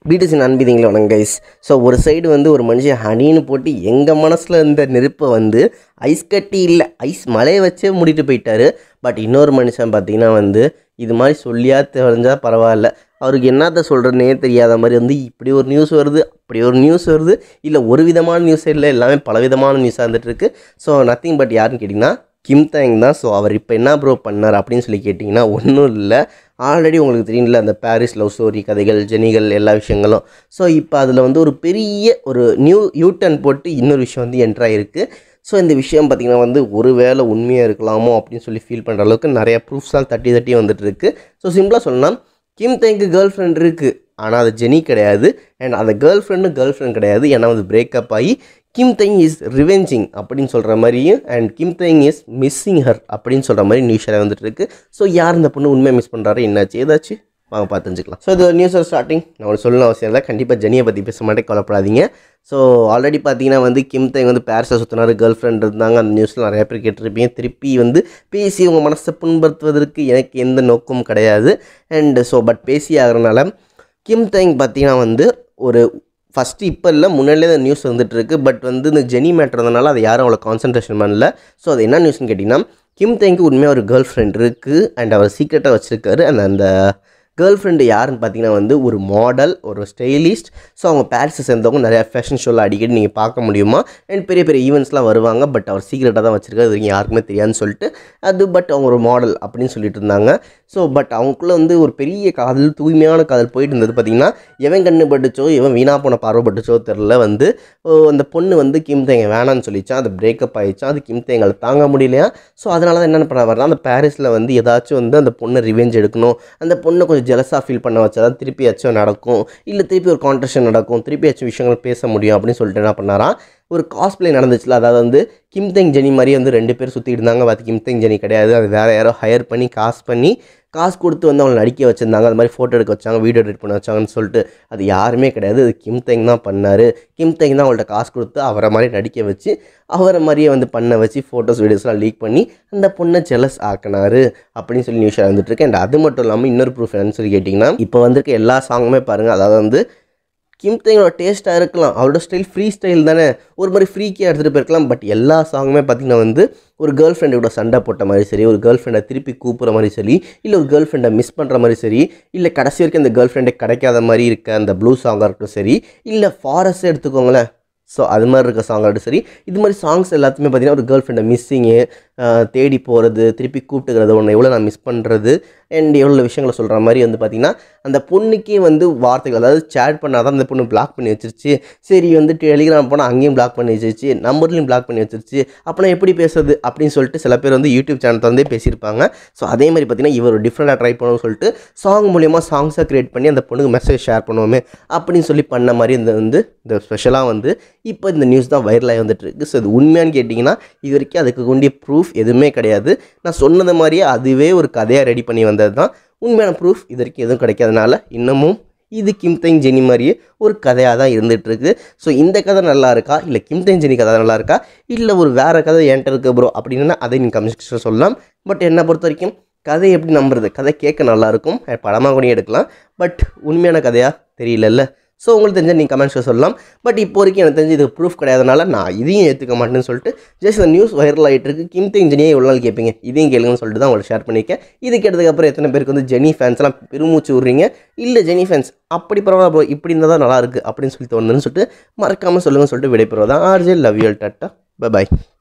BDC நண்பிதிங்களே வணங்க guys so ஒரு side வந்து ஒரு மனுஷன் ஹனின்னு போட்டு எங்கள் மனசில் இருந்த நெருப்பை வந்து ஐஸ் கட்டி இல்லை ஐஸ் மலையை வச்சே மூடிட்டு போயிட்டாரு பட் இன்னொரு மனுஷன் பார்த்தீங்கன்னா வந்து இது மாதிரி சொல்லியா தெரிஞ்சால் பரவாயில்ல அவருக்கு என்னத்த சொல்கிறதுனே தெரியாத மாதிரி வந்து இப்படி ஒரு நியூஸ் வருது அப்படி ஒரு நியூஸ் வருது இல்லை ஒரு விதமான நியூஸ் இல்லை எல்லாமே பல விதமான நியூஸாக இருந்துட்டு இருக்கு ஸோ நத்திங் பட் யாருன்னு கேட்டிங்கன்னா கிம் தேங் தான் ஸோ அவர் இப்போ என்ன ப்ரோ பண்ணார் அப்படின்னு சொல்லி கேட்டிங்கன்னா ஒன்றும் இல்லை ஆல்ரெடி உங்களுக்கு தெரியும்ல அந்த பாரிஸ் லவ் ஸ்டோரி கதைகள் ஜெனிகள் எல்லா விஷயங்களும் ஸோ இப்போ அதில் வந்து ஒரு பெரிய ஒரு நியூ யூட்டன் போட்டு இன்னொரு விஷயம் வந்து என்ட்ராயிருக்கு ஸோ இந்த விஷயம் பார்த்திங்கன்னா வந்து ஒருவேளை உண்மையாக இருக்கலாமோ அப்படின்னு சொல்லி ஃபீல் பண்ணுற அளவுக்கு நிறைய ப்ரூஃப்ஸ்லாம் தட்டி தட்டி வந்துட்டு இருக்கு ஸோ சிம்பிளாக சொல்லலாம் கிம் தேங்க்கு கேர்ள் ஃப்ரெண்ட் இருக்குது ஆனால் அது ஜெனி கிடையாது அண்ட் அந்த கேர்ள் ஃப்ரெண்டும் கேர்ள் ஃப்ரெண்ட் கிடையாது ஏன்னா வந்து பிரேக்கப் ஆகி கிம் தெங் இஸ் ரிவெஞ்சிங் அப்படின்னு சொல்கிற மாதிரியும் and Kim Teng is missing her அப்படின்னு சொல்கிற மாதிரி நியூஸில் வந்துட்டு இருக்கு ஸோ யார் இந்த பொண்ணு உண்மையை மிஸ் பண்ணுறாரு என்னாச்சு ஏதாச்சும் வாங்க பார்த்து தெரிஞ்சுக்கலாம் ஸோ இது நியூஸ் ஸ்டார்டிங் நான் உங்களுக்கு சொல்லணும் அவசியம் இல்லை கண்டிப்பாக ஜெனியை பற்றி பேச மாட்டேன் கவலைப்படாதீங்க ஸோ ஆல்ரெடி பார்த்தீங்கன்னா வந்து கிம் தேங் வந்து பாரிஸில் சுற்றினார் கேர்ள் ஃப்ரெண்ட் இருந்தாங்க அந்த நியூஸில் நிறைய பேர் கேட்டிருப்பீங்க திருப்பி வந்து பேசி உங்கள் மனசை புண்படுத்துவதற்கு எனக்கு எந்த நோக்கமும் கிடையாது அண்ட் ஸோ பட் பேசி ஆகிறனால கிம் தேங் பார்த்தீங்கன்னா வந்து ஒரு ஃபஸ்ட்டு இப்போ இல்லை முன்னாடியே அந்த நியூஸ் வந்துட்டு இருக்கு பட் வந்து இந்த ஜெனி மேட்டர் இருந்தனால அதை யாரும் அவ்வளோ கான்சன்ட்ரேஷன் பண்ணல ஸோ அது என்ன நியூஸ்னு கேட்டிங்கன்னா கிம் தேங்க்கு உண்மையாக ஒரு கேர்ள் ஃப்ரெண்ட் இருக்குது அண்ட் அவர் சீக்ரெட்டாக வச்சுருக்காரு அண்ட் அந்த கேர்ள் ஃப்ரெண்டு யாருன்னு பார்த்தீங்கன்னா வந்து ஒரு மாடல் ஒரு ஸ்டைலிஸ்ட் ஸோ அவங்க பாரிஸை சேர்ந்தவங்க நிறையா ஃபேஷன் ஷோவில் அடிக்கடி நீங்கள் பார்க்க முடியுமா அண்ட் பெரிய பெரிய ஈவெண்ட்ஸ்லாம் வருவாங்க பட் அவர் சீக்ரெட்டாக தான் வச்சுருக்காரு இது வரைக்கும் யாருக்குமே தெரியாதுன்னு சொல்லிட்டு அது பட் அவங்க ஒரு மாடல் அப்படின்னு சொல்லிட்டு இருந்தாங்க ஸோ பட் அவங்களுக்குள்ள வந்து ஒரு பெரிய காதல் தூய்மையான காதல் போயிட்டு இருந்தது பார்த்தீங்கன்னா எவன் கண்ணு பட்டுச்சோ எவன் வீணா போன பார்வை பட்டுச்சோ தெரில வந்து ஓ, அந்த பொண்ணு வந்து கிம் தேங்க வேணான்னு சொல்லிச்சான் அது பிரேக்கப் ஆயிடுச்சான் அது கிம் தேங்களை தாங்க முடியலையா ஸோ அதனால தான் என்னென்ன பண்ண வரலாம் அந்த பாரிஸில் வந்து ஏதாச்சும் வந்து அந்த பொண்ணை ரிவெஞ்ச் எடுக்கணும் அந்த பொண்ணை கொஞ்சம் ஜெலஸாக ஃபீல் பண்ண வச்சா தான் திருப்பியாச்சும் நடக்கும் இல்லை திருப்பி ஒரு கான்ட்ரஷன் நடக்கும் திருப்பியாச்சும் விஷயங்கள் பேச முடியும் அப்படின்னு சொல்லிட்டு என்ன பண்ணாராம் ஒரு காஸ்ப்ளே நடந்துச்சுல அதாவது வந்து கிம் தெங் ஜெனி மாதிரி வந்து ரெண்டு பேர் சுற்றிட்டு இருந்தாங்க பார்த்து கிம் தெங் ஜெனி கிடையாது அது வேறு யாரோ ஹையர் பண்ணி காசு பண்ணி காசு கொடுத்து வந்து அவங்களை நடிக்க வச்சுருந்தாங்க அது மாதிரி ஃபோட்டோ எடுக்க வச்சாங்க வீடியோ எடிட் பண்ண வச்சாங்கன்னு சொல்லிட்டு அது யாருமே கிடையாது அது கிம் தெங் தான் பண்ணார் கிம் தெங் தான் அவங்கள்ட்ட காசு கொடுத்து அவரை மாதிரி நடிக்க வச்சு அவரை மாதிரியே வந்து பண்ண வச்சு ஃபோட்டோஸ் வீடியோஸ்லாம் லீக் பண்ணி அந்த பொண்ணை ஜெலஸ் ஆக்கினாரு அப்படின்னு சொல்லி நியூஸ் வந்துட்டு இருக்கு அண்ட் அது மட்டும் இல்லாமல் இன்னொரு ப்ரூஃப் என்னன்னு சொல்லி கேட்டிங்கன்னா இப்போ வந்திருக்க எல்லா சாங்குமே பாருங்கள் அதாவது வந்து கிம் தேங்கோட டேஸ்ட்டாக இருக்கலாம் அவரோட ஸ்டைல் ஃப்ரீ ஸ்டைல் தானே ஒரு மாதிரி ஃப்ரீக்கியாக எடுத்துகிட்டு போயிருக்கலாம் பட் எல்லா சாங்குமே பார்த்திங்கன்னா வந்து ஒரு கேர்ள் ஃப்ரெண்டோட சண்டை போட்ட மாதிரி சரி ஒரு கேர்ள் ஃப்ரெண்டை திருப்பி கூப்பிட்ற மாதிரி சரி இல்லை ஒரு கேர்ள் ஃப்ரெண்டை மிஸ் பண்ணுற மாதிரி சரி இல்லை கடைசி வரைக்கும் அந்த கேர்ள் ஃப்ரெண்டே கிடைக்காத மாதிரி இருக்க அந்த ப்ளூ சாங்காக இருக்கட்டும் சரி இல்லை ஃபாரஸ்ட்டே எடுத்துக்கோங்களேன் ஸோ அது மாதிரி இருக்க சாங் ஆகட்டும் சரி இது மாதிரி சாங்ஸ் எல்லாத்துமே பார்த்தீங்கன்னா ஒரு கேர்ள் ஃப்ரெண்டை மிஸ்ஸிங்கு தேடி போகிறது திருப்பி கூப்பிட்டுக்கிறது ஒன்று எவ்வளோ நான் மிஸ் பண்ணுறது அண்ட் எவ்வளோ விஷயங்களை சொல்கிற மாதிரி வந்து பார்த்திங்கன்னா அந்த பொண்ணுக்கே வந்து வார்த்தைகள் அதாவது சேட் பண்ணால் தான் அந்த பொண்ணு பிளாக் பண்ணி வச்சிருச்சு சரி வந்து டெலிகிராம் போனால் அங்கேயும் பிளாக் பண்ணி வச்சிருச்சு நம்பர்லையும் பிளாக் பண்ணி வச்சிருச்சு அப்போனா எப்படி பேசுறது அப்படின்னு சொல்லிட்டு சில பேர் வந்து யூடியூப் சேனல் தந்தே பேசியிருப்பாங்க ஸோ அதே மாதிரி பார்த்தீங்கன்னா இவர் டிஃப்ரெண்ட்டாக ட்ரை பண்ணணும்னு சொல்லிட்டு சாங் மூலியமாக சாங்ஸை க்ரியேட் பண்ணி அந்த பொண்ணுக்கு மெசேஜ் ஷேர் பண்ணுவோமே அப்படின்னு சொல்லி பண்ண மாதிரி இந்த வந்து இந்த ஸ்பெஷலாக வந்து இப்போ இந்த நியூஸ் தான் வைரலாகி வந்துட்டு இருக்கு ஸோ இது உண்மையான்னு கேட்டிங்கன்னா இது வரைக்கும் அதுக்கு கொண்டிய ப்ரூஃப் எதுவுமே கிடையாது நான் சொன்னது மாதிரியே அதுவே ஒரு கதையாக ரெடி பண்ணி வந்தது தான் உண்மையான ப்ரூஃப் இது வரைக்கும் எதுவும் கிடைக்காதனால இன்னமும் இது கிம் தெங் ஜெனி மாதிரியே ஒரு கதையாக தான் இருந்துட்டு இருக்கு ஸோ இந்த கதை நல்லா இருக்கா இல்லை கிம் தெங் ஜெனி கதை நல்லா இருக்கா இல்லை ஒரு வேறு கதை என்கிட்ட இருக்கு ப்ரோ அப்படின்னா அதை நீங்கள் கமெண்ட் சொல்லலாம் பட் என்னை பொறுத்த வரைக்கும் கதை எப்படி நம்புறது கதை கேட்க நல்லா இருக்கும் படமாக கூட எடுக்கலாம் பட் உண்மையான கதையாக தெரியலல்ல ஸோ உங்களுக்கு தெரிஞ்ச நீங்கள் கமெண்ட்ஸில் சொல்லலாம் பட் இப்போ வரைக்கும் எனக்கு தெரிஞ்சு இது ப்ரூஃப் கிடையாதனால நான் இதையும் ஏற்றுக்க மாட்டேன்னு சொல்லிட்டு ஜஸ்ட் இந்த நியூஸ் வைரல் ஆகிட்டு இருக்கு கிம் தெங் ஜெனியை எவ்வளோ நாள் கேட்பீங்க இதையும் கேளுங்கன்னு சொல்லிட்டு தான் உங்களுக்கு ஷேர் பண்ணியிருக்கேன் இது கேட்டதுக்கப்புறம் எத்தனை பேருக்கு வந்து ஜெனி ஃபேன்ஸ்லாம் பெருமூச்சு விட்றீங்க இல்லை ஜெனி ஃபேன்ஸ் அப்படி பரவாயில்ல bro, இப்படி இருந்தால் தான் நல்லா இருக்குது அப்படின்னு சொல்லி தோணுதுன்னு சொல்லிட்டு மறக்காமல் சொல்லுங்கன்னு சொல்லிட்டு விடைபெறுவதான் ஆர்ஜே லவ் யூ டாட்டா பை பாய்